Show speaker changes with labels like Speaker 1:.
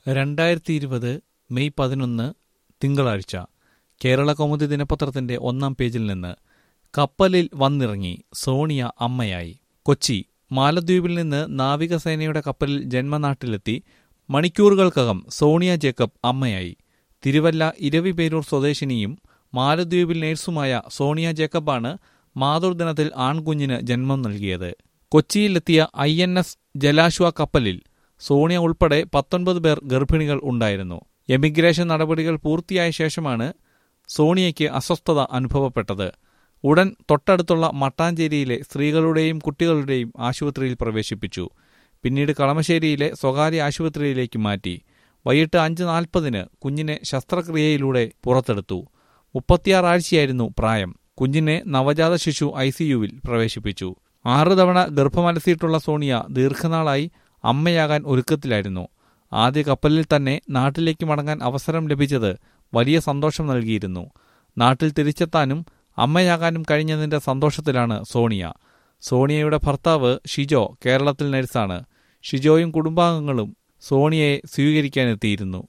Speaker 1: രണ്ടായിരത്തി ഇരുപത് മെയ് പതിനൊന്ന് തിങ്കളാഴ്ച കേരള കൗമുദി ദിനപത്രത്തിന്റെ ഒന്നാം പേജിൽ നിന്ന് കപ്പലിൽ വന്നിറങ്ങി സോണിയ അമ്മയായി കൊച്ചി മാലദ്വീപിൽ നിന്ന് നാവികസേനയുടെ കപ്പലിൽ ജന്മനാട്ടിലെത്തി മണിക്കൂറുകൾക്കകം സോണിയ ജേക്കബ് അമ്മയായി തിരുവല്ല ഇരവിപേരൂർ സ്വദേശിനിയും മാലദ്വീപിൽ നേഴ്സുമായ സോണിയ ജേക്കബാണ് മാതൃദിനത്തിൽ ആൺകുഞ്ഞിന് ജന്മം നൽകിയത് കൊച്ചിയിലെത്തിയ ഐ എൻ എസ് ജലാശ്വ കപ്പലിൽ സോണിയ ഉൾപ്പെടെ പത്തൊൻപത് പേർ ഗർഭിണികൾ ഉണ്ടായിരുന്നു എമിഗ്രേഷൻ നടപടികൾ പൂർത്തിയായ ശേഷമാണ് സോണിയയ്ക്ക് അസ്വസ്ഥത അനുഭവപ്പെട്ടത് ഉടൻ തൊട്ടടുത്തുള്ള മട്ടാഞ്ചേരിയിലെ സ്ത്രീകളുടെയും കുട്ടികളുടെയും ആശുപത്രിയിൽ പ്രവേശിപ്പിച്ചു പിന്നീട് കളമശ്ശേരിയിലെ സ്വകാര്യ ആശുപത്രിയിലേക്ക് മാറ്റി വൈകിട്ട് അഞ്ച് നാൽപ്പതിന് കുഞ്ഞിനെ ശസ്ത്രക്രിയയിലൂടെ പുറത്തെടുത്തു മുപ്പത്തിയാറാഴ്ചയായിരുന്നു പ്രായം കുഞ്ഞിനെ നവജാത ശിശു ഐ സിയുവിൽ പ്രവേശിപ്പിച്ചു ആറ് തവണ ഗർഭമലസിയിട്ടുള്ള സോണിയ ദീർഘനാളായി അമ്മയാകാൻ ഒരുക്കത്തിലായിരുന്നു ആദ്യ കപ്പലിൽ തന്നെ നാട്ടിലേക്ക് മടങ്ങാൻ അവസരം ലഭിച്ചത് വലിയ സന്തോഷം നൽകിയിരുന്നു നാട്ടിൽ തിരിച്ചെത്താനും അമ്മയാകാനും കഴിഞ്ഞതിന്റെ സന്തോഷത്തിലാണ് സോണിയ സോണിയയുടെ ഭർത്താവ് ഷിജോ കേരളത്തിൽ നഴ്സാണ് ഷിജോയും കുടുംബാംഗങ്ങളും സോണിയയെ സ്വീകരിക്കാനെത്തിയിരുന്നു